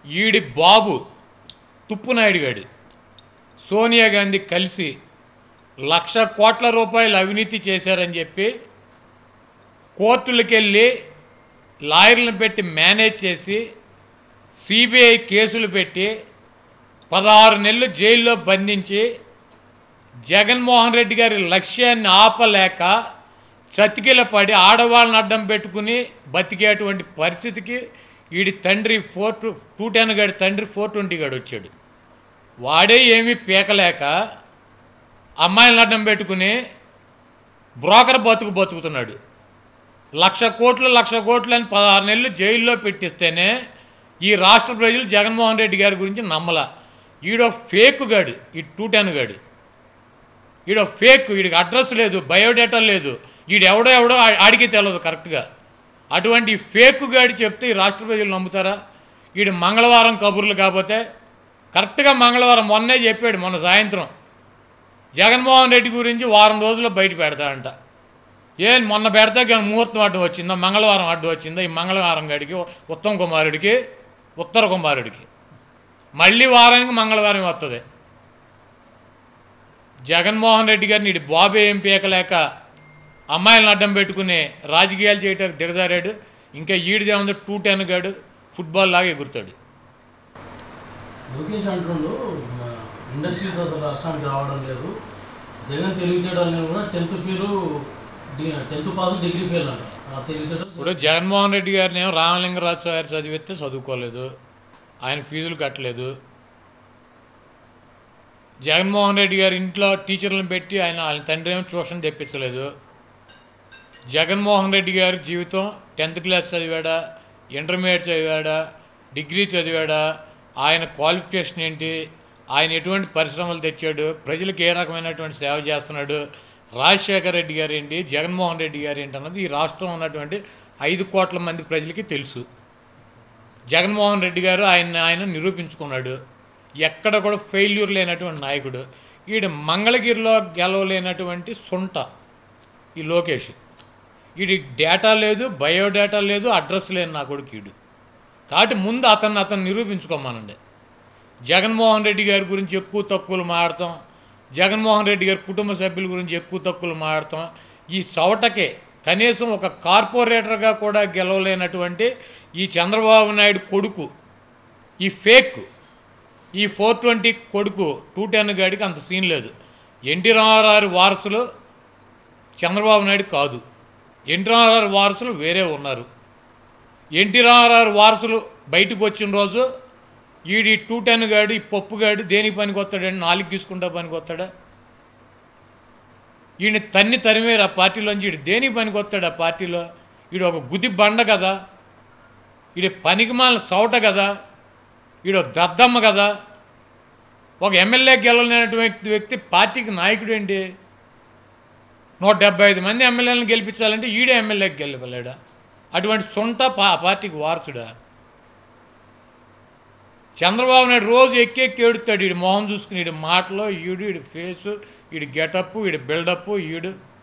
ఈడి బాబు తుప్పునాయుడు గాడు సోనియా గాంధీ కలిసి లక్ష కోట్ల రూపాయలు అవినీతి చేశారని చెప్పి కోర్టులకెళ్ళి లాయర్లను పెట్టి మేనేజ్ చేసి సిబిఐ కేసులు పెట్టి పదహారు నెలలు జైల్లో బంధించి జగన్మోహన్ రెడ్డి గారి లక్ష్యాన్ని ఆపలేక చతికిల పడి ఆడవాళ్ళని అడ్డం పెట్టుకుని బతికేటువంటి పరిస్థితికి వీడి తండ్రి ఫోర్ టు టూ టెన్ గాడి తండ్రి ఫోర్ ట్వంటీ గాడు వచ్చాడు వాడే ఏమీ పీకలేక అమ్మాయిలను అడ్డం పెట్టుకుని బ్రోకర్ బతుకు బతుకుతున్నాడు లక్ష కోట్లు లక్ష కోట్లు అని పదహారు నెలలు జైల్లో పెట్టిస్తేనే ఈ రాష్ట్ర ప్రజలు జగన్మోహన్ రెడ్డి గారి గురించి నమ్మల ఈడో ఫేక్ గాడు ఈ టూ టెన్ గాడు ఈడో ఫేక్ వీడికి అడ్రస్ లేదు బయోడేటా లేదు ఈడు ఎవడో ఎవడో ఆ- ఆడికి తెలియదు కరెక్ట్గా అటువంటి ఫేక్ గాడి చెప్తే ఈ రాష్ట్ర ప్రజలు నమ్ముతారా ఈడు మంగళవారం కబుర్లు కాకపోతే కరెక్ట్గా మంగళవారం మొన్నే చెప్పాడు మొన్న సాయంత్రం జగన్మోహన్ రెడ్డి గురించి వారం రోజుల్లో బయట పెడతాడంట ఏం మొన్న పెడితే కానీ ముహూర్తం అడ్డు వచ్చిందా మంగళవారం అడ్డు వచ్చిందా ఈ మంగళవారం గడికి ఉత్తమ్ కుమారుడికి ఉత్తర కుమారుడికి మళ్ళీ వారానికి మంగళవారం వస్తుంది జగన్మోహన్ రెడ్డి గారిని ఇటు బాబు ఏం పీకలేక అమ్మాయిలను అడ్డం పెట్టుకుని రాజకీయాలు చేయటానికి దిగజారాడు ఇంకా ఈడిదేముంది టూ టెన్ గాడు ఫుట్బాల్ లాగా ఎగురుతాడు లోకేష్ అంటుండు మా ఇండస్ట్రీస్ అసలు రాష్ట్రానికి రావడం లేదు జగన్ తెలివితేడాలని కూడా tenth fail tenth pass degree fail అంట ఆ ఇప్పుడు తెలివితేటలు జగన్మోహన్ రెడ్డి గారిని ఏమో రామలింగరాజు గారు చదివిస్తే చదువుకోలేదు ఆయన ఫీజులు కట్టలేదు జగన్మోహన్ రెడ్డి గారి ఇంట్లో టీచర్లను పెట్టి ఆయన ఆయన తండ్రి ఏమో ట్యూషన్ తెప్పించలేదు జగన్మోహన్ రెడ్డి గారి జీవితం టెన్త్ క్లాస్ చదివాడా ఇంటర్మీడియట్ చదివాడా డిగ్రీ చదివాడా ఆయన క్వాలిఫికేషన్ ఏంటి ఆయన ఎటువంటి పరిశ్రమలు తెచ్చాడు ప్రజలకు ఏ రకమైనటువంటి సేవ చేస్తున్నాడు రాజశేఖర రెడ్డి గారు ఏంటి జగన్మోహన్ రెడ్డి గారు ఏంటి అన్నది ఈ రాష్ట్రం ఉన్నటువంటి ఐదు కోట్ల మంది ప్రజలకి తెలుసు జగన్మోహన్ రెడ్డి గారు ఆయన ఆయన నిరూపించుకున్నాడు ఎక్కడ కూడా ఫెయిల్యూర్ లేనటువంటి నాయకుడు ఈడు మంగళగిరిలో గెలవలేనటువంటి సొంట ఈ లోకేష్ వీడి డేటా లేదు బయోడేటా లేదు అడ్రస్ లేదు నా కొడుకు ఈడు కాబట్టి ముందు అతన్ని అతను నిరూపించుకోమనండి జగన్మోహన్ రెడ్డి గారి గురించి ఎక్కువ తక్కువలు మాడతాం జగన్మోహన్ రెడ్డి గారి కుటుంబ సభ్యుల గురించి ఎక్కువ తక్కువలు మాడతాం ఈ చవటకే కనీసం ఒక కార్పొరేటర్గా కూడా గెలవలేనటువంటి ఈ చంద్రబాబు నాయుడు కొడుకు ఈ ఫేక్ ఈ ఫోర్ ట్వంటీ కొడుకు టూ టెన్ గాడికి అంత సీన్ లేదు ఎన్టీ రామారావు వారసులు చంద్రబాబు నాయుడు కాదు ఎన్టీ రామారావు వారసులు వేరే ఉన్నారు ఎన్టీ రామారావు వారసులు బయటకు వచ్చిన రోజు ఈడి టూ టెన్ గాడు ఈ పప్పు గాడు దేనికి పనికి వస్తాడండి నాలుగు తీసుకుంటా పనికి వస్తాడా ఈయన తన్ని తరిమేరు ఆ పార్టీలోంచి ఈడు దేనికి పనికి వస్తాడు ఆ పార్టీలో ఈడు ఒక గుది బండ కదా ఈడు పనికి మాల సౌట కదా ఈడు ఒక దద్దమ్మ కదా ఒక ఎమ్మెల్యే గెలవలేనటువంటి వ్యక్తి పార్టీకి నాయకుడు ఏంటి నూట డెబ్బై ఐదు మంది ఎమ్మెల్యేలను గెలిపించాలంటే ఈడే ఎమ్మెల్యేకి గెలవలేడా అటువంటి సొంత పా పార్టీకి వారసుడా చంద్రబాబు నాయుడు రోజు ఎక్కి ఎక్కి ఏడుతాడు ఈడు మొహం చూసుకుని ఈడు మాటలో ఈడు ఈడు ఫేసు ఈడు గెటప్ ఈడు బిల్డప్ ఈడు